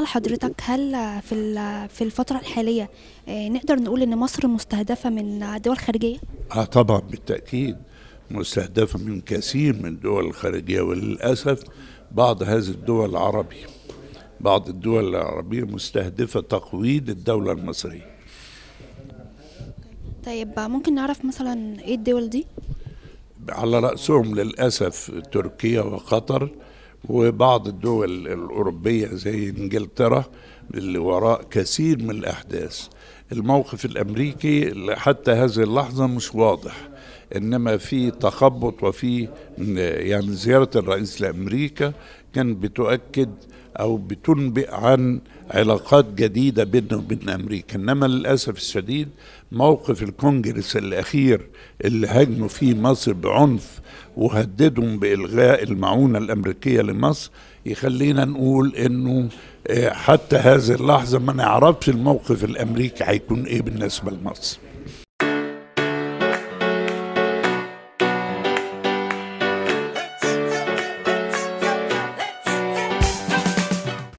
لحضرتك هل في ال- في الفترة الحالية آه، نقدر نقول إن مصر مستهدفة من دول خارجية؟ اه طبعا بالتأكيد مستهدفة من كثير من الدول الخارجية وللأسف بعض هذه الدول العربية بعض الدول العربية مستهدفة تقويض الدولة المصرية طيب ممكن نعرف مثلا إيه الدول دي؟ على رأسهم للأسف تركيا وقطر وبعض الدول الأوروبية زي إنجلترا اللي وراء كثير من الأحداث الموقف الأمريكي حتى هذه اللحظة مش واضح إنما في تخبط وفي يعني زيارة الرئيس لأمريكا كان بتؤكد أو بتنبئ عن علاقات جديدة بيننا وبين أمريكا إنما للأسف الشديد موقف الكونجرس الأخير اللي هاجموا فيه مصر بعنف وهددهم بإلغاء المعونة الأمريكية لمصر يخلينا نقول إنه آه، حتى هذه اللحظة ما نعرفش الموقف الأمريكي هيكون إيه بالنسبة لمصر